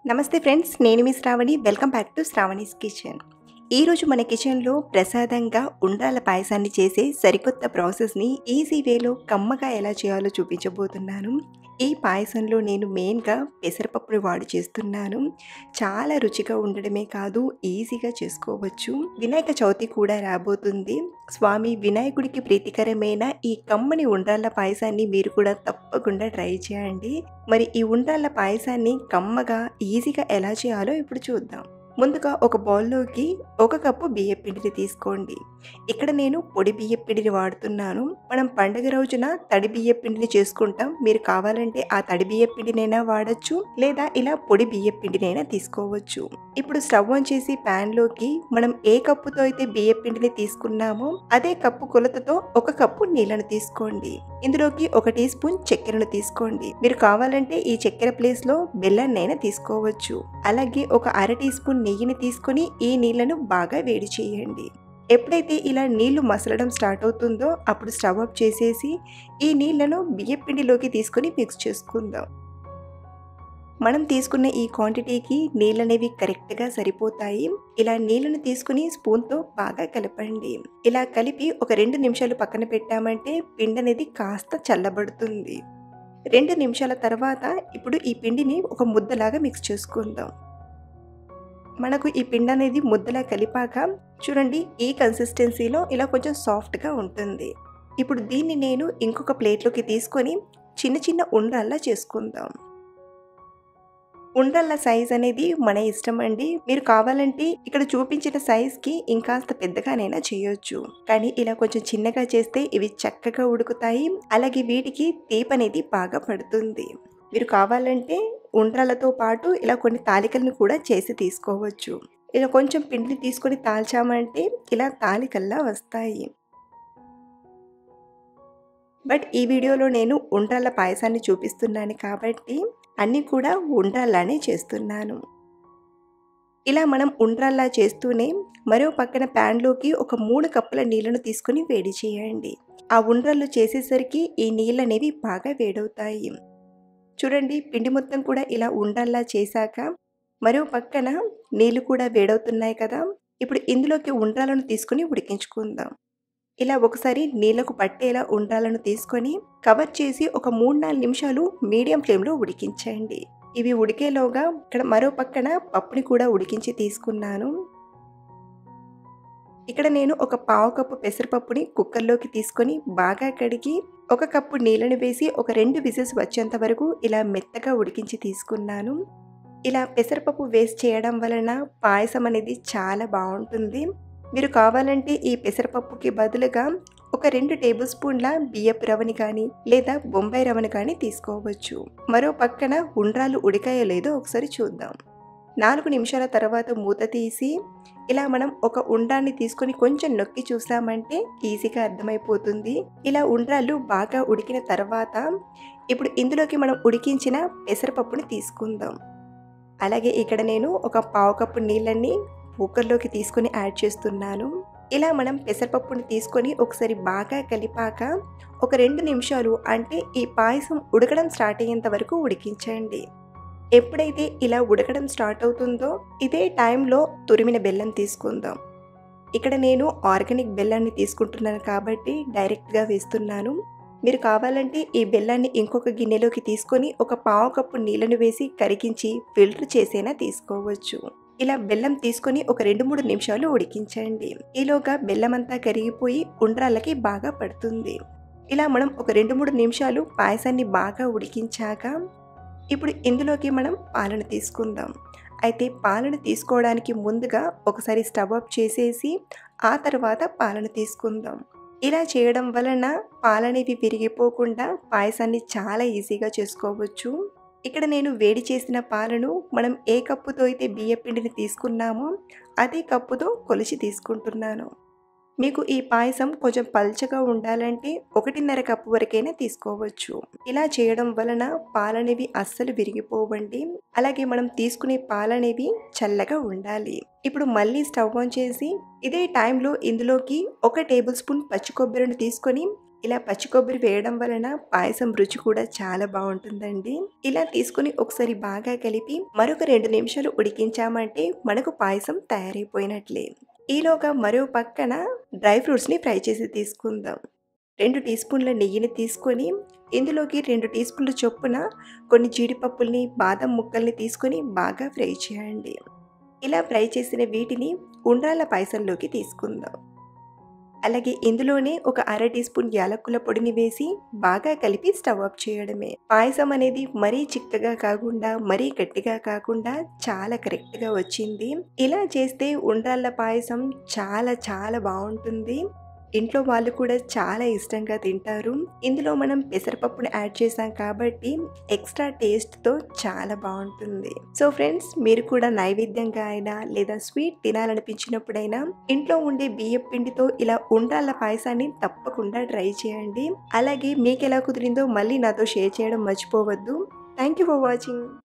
నమస్తే ఫ్రెండ్స్ నేను మీ Shravani welcome back to Shravani's kitchen ఈరోజు మన కిచెన్లో ప్రసాదంగా ఉండ్రాల పాయసాన్ని చేసే సరికొత్త ప్రాసెస్ని ఈజీ వేలో కమ్మగా ఎలా చేయాలో చూపించబోతున్నాను ఈ పాయసంలో నేను మెయిన్గా పెసరపప్పుని వాడు చేస్తున్నాను చాలా రుచిగా ఉండడమే కాదు ఈజీగా చేసుకోవచ్చు వినాయక చవితి కూడా రాబోతుంది స్వామి వినాయకుడికి ప్రీతికరమైన ఈ కమ్మని ఉండ్రాళ్ళ పాయసాన్ని మీరు కూడా తప్పకుండా ట్రై చేయండి మరి ఈ ఉండ్రాళ్ళ పాయసాన్ని కమ్మగా ఈజీగా ఎలా చేయాలో ఇప్పుడు చూద్దాం ముందుగా ఒక బౌల్లోకి ఒక కప్పు బియ్య పిండిని తీసుకోండి ఇక్కడ నేను పొడి బియ్య పిండిని వాడుతున్నాను మనం పండుగ రోజున తడి బియ్య పిండిని చేసుకుంటాం మీరు కావాలంటే ఆ తడి బియ్య పిండినైనా వాడచ్చు లేదా ఇలా పొడి బియ్య పిండినైనా తీసుకోవచ్చు ఇప్పుడు స్టవ్ ఆన్ చేసి ప్యాన్లోకి మనం ఏ కప్పుతో అయితే బియ్య పిండిని తీసుకున్నామో అదే కప్పు కొలతతో ఒక కప్పు నీళ్ళను తీసుకోండి ఇందులోకి ఒక టీ స్పూన్ చక్కెరను తీసుకోండి మీరు కావాలంటే ఈ చక్కెర ప్లేస్ లో బెల్లాన్నైనా తీసుకోవచ్చు అలాగే ఒక అర టీ స్పూన్ నెయ్యిని తీసుకొని ఈ నీళ్లను బాగా వేడి చేయండి ఎప్పుడైతే ఇలా నీళ్లు మసలడం స్టార్ట్ అవుతుందో అప్పుడు స్టవ్ ఆఫ్ చేసేసి ఈ నీళ్లను బియ్య పిండిలోకి తీసుకొని మిక్స్ చేసుకుందాం మనం తీసుకున్న ఈ క్వాంటిటీకి నీళ్ళు అనేవి కరెక్ట్గా సరిపోతాయి ఇలా నీళ్ళను తీసుకుని స్పూన్తో బాగా కలపండి ఇలా కలిపి ఒక రెండు నిమిషాలు పక్కన పెట్టామంటే పిండి అనేది కాస్త చల్లబడుతుంది రెండు నిమిషాల తర్వాత ఇప్పుడు ఈ పిండిని ఒక ముద్దలాగా మిక్స్ చేసుకుందాం మనకు ఈ పిండి అనేది ముద్దలా కలిపాక చూడండి ఈ కన్సిస్టెన్సీలో ఇలా కొంచెం సాఫ్ట్గా ఉంటుంది ఇప్పుడు దీన్ని నేను ఇంకొక ప్లేట్లోకి తీసుకొని చిన్న చిన్న ఉండ్రాల్లా చేసుకుందాం ఉండ్రల్ల సైజ్ అనేది మన ఇష్టం అండి మీరు కావాలంటే ఇక్కడ చూపించిన సైజ్కి ఇంకాస్త పెద్దగానైనా చేయొచ్చు కానీ ఇలా కొంచెం చిన్నగా చేస్తే ఇవి చక్కగా ఉడుకుతాయి అలాగే వీటికి తీప అనేది బాగా పడుతుంది మీరు కావాలంటే ఉండ్రాలతో పాటు ఇలా కొన్ని తాలికలను కూడా చేసి తీసుకోవచ్చు ఇలా కొంచెం పిండిని తీసుకొని తాల్చామంటే ఇలా తాలికల్లా వస్తాయి బట్ ఈ వీడియోలో నేను ఉండ్రాల పాయసాన్ని చూపిస్తున్నాను కాబట్టి అన్నీ కూడా ఉండ్రాల్లానే చేస్తున్నాను ఇలా మనం ఉండ్రాల్లా చేస్తూనే మరో పక్కన ప్యాన్లోకి ఒక మూడు కప్పుల నీళ్ళను తీసుకుని వేడి చేయండి ఆ ఉండ్రాళ్ళు చేసేసరికి ఈ నీళ్ళు అనేవి బాగా వేడవుతాయి చూడండి పిండి మొత్తం కూడా ఇలా ఉండ్రాల్లా చేశాక మరో పక్కన నీళ్ళు కూడా వేడవుతున్నాయి కదా ఇప్పుడు ఇందులోకి ఉండ్రాలను తీసుకుని ఉడికించుకుందాం ఇలా ఒకసారి నీళ్లకు పట్టేలా ఉండాలను తీసుకొని కవర్ చేసి ఒక మూడు నాలుగు నిమిషాలు మీడియం ఫ్లేమ్లో ఉడికించండి ఇవి ఉడికేలోగా ఇక్కడ మరో పక్కన పప్పుని కూడా ఉడికించి తీసుకున్నాను ఇక్కడ నేను ఒక పావు కప్పు పెసరపప్పుని కుక్కర్లోకి తీసుకొని బాగా కడిగి ఒక కప్పు నీళ్ళని వేసి ఒక రెండు విజిల్స్ వచ్చేంత వరకు ఇలా మెత్తగా ఉడికించి తీసుకున్నాను ఇలా పెసరపప్పు వేస్ట్ చేయడం వలన పాయసం అనేది చాలా బాగుంటుంది మీరు కావాలంటే ఈ పెసరపప్పుకి బదులుగా ఒక రెండు టేబుల్ స్పూన్ల బియ్యపు రవని కానీ లేదా బొంబాయి రవని కానీ తీసుకోవచ్చు మరో పక్కన ఉండ్రాలు ఉడికాయో లేదో ఒకసారి చూద్దాం నాలుగు నిమిషాల తర్వాత మూత తీసి ఇలా మనం ఒక ఉండ్రాన్ని తీసుకొని కొంచెం నొక్కి చూసామంటే ఈజీగా అర్థమైపోతుంది ఇలా ఉండ్రాలు బాగా ఉడికిన తర్వాత ఇప్పుడు ఇందులోకి మనం ఉడికించిన పెసరపప్పుని తీసుకుందాం అలాగే ఇక్కడ నేను ఒక పావు కప్పు నీళ్ళని కుక్కర్లోకి తీసుకొని యాడ్ చేస్తున్నాను ఇలా మనం పెసరపప్పుని తీసుకొని ఒకసారి బాగా కలిపాక ఒక రెండు నిమిషాలు అంటే ఈ పాయసం ఉడకడం స్టార్ట్ అయ్యేంత వరకు ఉడికించండి ఎప్పుడైతే ఇలా ఉడకడం స్టార్ట్ అవుతుందో ఇదే టైంలో తురిమిన బెల్లం తీసుకుందాం ఇక్కడ నేను ఆర్గానిక్ బెల్లాన్ని తీసుకుంటున్నాను కాబట్టి డైరెక్ట్గా వేస్తున్నాను మీరు కావాలంటే ఈ బెల్లాన్ని ఇంకొక గిన్నెలోకి తీసుకొని ఒక పావు కప్పు నీళ్ళను వేసి కరిగించి ఫిల్టర్ చేసైనా తీసుకోవచ్చు ఇలా బెల్లం తీసుకొని ఒక రెండు మూడు నిమిషాలు ఉడికించండి ఈలోగా బెల్లం అంతా కరిగిపోయి ఉండ్రాళ్ళకి బాగా పడుతుంది ఇలా మనం ఒక రెండు మూడు నిమిషాలు పాయసాన్ని బాగా ఉడికించాక ఇప్పుడు ఇందులోకి మనం పాలను తీసుకుందాం అయితే పాలను తీసుకోవడానికి ముందుగా ఒకసారి స్టవ్ ఆఫ్ చేసేసి ఆ తర్వాత పాలను తీసుకుందాం ఇలా చేయడం వలన పాలనేవి విరిగిపోకుండా పాయసాన్ని చాలా ఈజీగా చేసుకోవచ్చు ఇక్కడ నేను వేడి చేసిన పాలను మనం ఏ కప్పుతో అయితే బియ్య పిండిని తీసుకున్నామో అదే కప్పుతో కొలిచి తీసుకుంటున్నాను మీకు ఈ పాయసం కొంచెం పల్చగా ఉండాలంటే ఒకటిన్నర కప్పు వరకైనా తీసుకోవచ్చు ఇలా చేయడం వలన పాలనేవి అస్సలు విరిగిపోవండి అలాగే మనం తీసుకునే పాలనేవి చల్లగా ఉండాలి ఇప్పుడు మళ్ళీ స్టవ్ ఆన్ చేసి ఇదే టైంలో ఇందులోకి ఒక టేబుల్ స్పూన్ పచ్చి కొబ్బరిని తీసుకొని ఇలా పచ్చి కొబ్బరి వేయడం వలన పాయసం రుచి కూడా చాలా బాగుంటుందండి ఇలా తీసుకుని ఒకసారి బాగా కలిపి మరొక రెండు నిమిషాలు ఉడికించామంటే మనకు పాయసం తయారైపోయినట్లే ఈలోగా మరో పక్కన డ్రై ఫ్రూట్స్ని ఫ్రై చేసి తీసుకుందాం రెండు టీ స్పూన్ల నెయ్యిని తీసుకొని ఇందులోకి రెండు టీ స్పూన్ల చొప్పున కొన్ని జీడిపప్పుల్ని బాదం ముక్కల్ని తీసుకొని బాగా ఫ్రై చేయండి ఇలా ఫ్రై చేసిన వీటిని ఉండ్రాల పాయసంలోకి తీసుకుందాం అలాగే ఇందులోనే ఒక అర టీ స్పూన్ యాలక్కుల పొడిని వేసి బాగా కలిపి స్టవ్ ఆఫ్ చేయడమే పాయసం అనేది మరీ చిక్కగా కాకుండా మరీ గట్టిగా కాకుండా చాలా కరెక్ట్గా వచ్చింది ఇలా చేస్తే ఉండ్రాళ్ళ పాయసం చాలా చాలా బాగుంటుంది ఇంట్లో వాళ్ళు కూడా చాలా ఇష్టంగా తింటారు ఇందులో మనం పెసరపప్పును యాడ్ చేసాం కాబట్టి ఎక్స్ట్రా టేస్ట్తో చాలా బాగుంటుంది సో ఫ్రెండ్స్ మీరు కూడా నైవేద్యంగా అయినా లేదా స్వీట్ తినాలనిపించినప్పుడైనా ఇంట్లో ఉండే బియ్యం పిండితో ఇలా ఉండాల పాయసాన్ని తప్పకుండా ట్రై చేయండి అలాగే మీకు ఎలా కుదిరిందో మళ్ళీ నాతో షేర్ చేయడం మర్చిపోవద్దు థ్యాంక్ యూ ఫర్ వాచింగ్